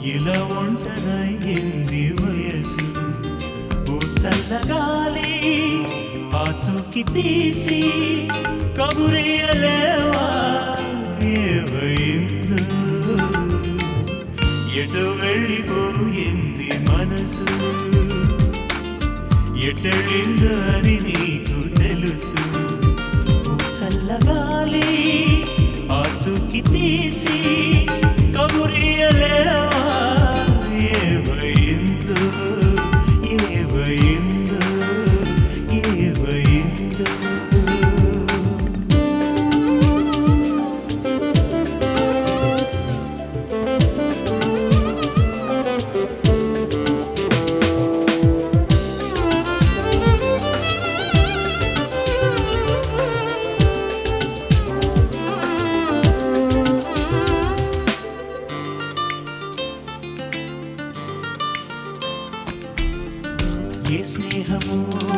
ఇలా ఒంటరయ్యింది వయసు ఓ చల్లగాలి ఆచూకి తీసి కబురియలేవా ఏవైందో ఎటు వెళ్ళిపోయింది మనసు ఎటెళ్ళిందో అది నీకు తెలుసు ఓ చల్లగాలి ఆచూకి తీసి కబురియలేవా ఏవైందో ఏవైందో ఏవైందో ఏ స్నేహము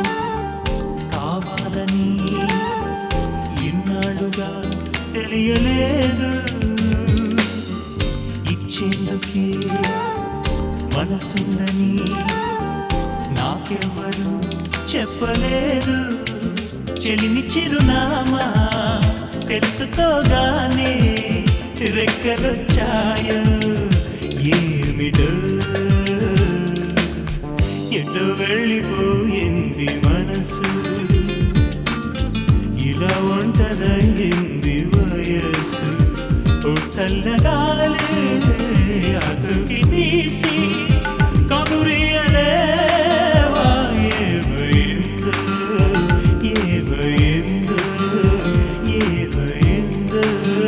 కావాలని ఇన్నాళ్ళుగా తెలియలేదు ఇచ్చేందుకే మనసుందని నాకెవ్వరు చెప్పలేదు చెలిమి చిరునామా తెలుసుకోగానే రెక్కలొచ్చాయో ఏమిటో ఎటు వెళ్ళిపోయింది మనసు ఇలా ఒంటరయ్యింది వయస్సు ఓ చల్లగాలి అచుకి తీసి కబురియలేవా ఏమైందో ఏమైందో ఏమైందో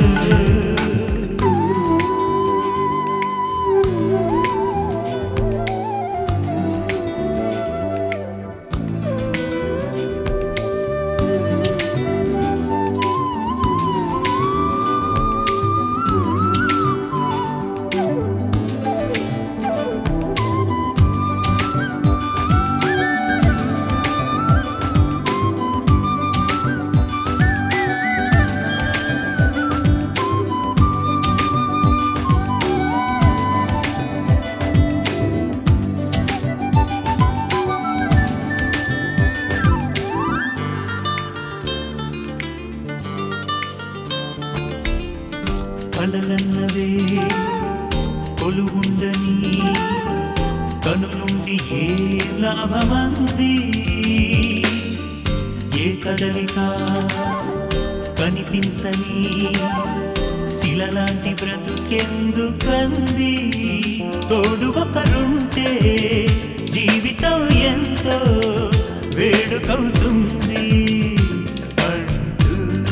కలలన్నవే కొలువుండని కనులుండి ఏ లాభమంది ఏ కదలిక కనిపించని శిలలాంటి బ్రతుకెందుకంది తోడు ఒకరుంటే జీవితం ఎంతో వేడుకవుతుంది అంటూ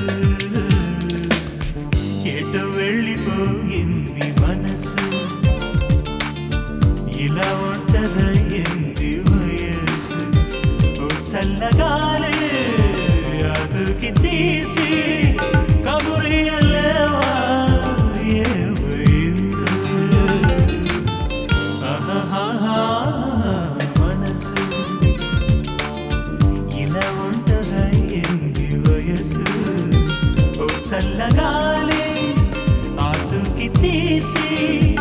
ఎటు వెళ్ళిపోయింది మనసు ఇలా ఒంటరయ్యింది వయస్సు ఓ చల్లగాలి అచుకి తీసి కబురియలేవా ఏమైందో ఆహాహా మనసు ఇలా ఒంటరయ్యింది వయసు ఓ చల్లగాలి ఆచూకి తీసి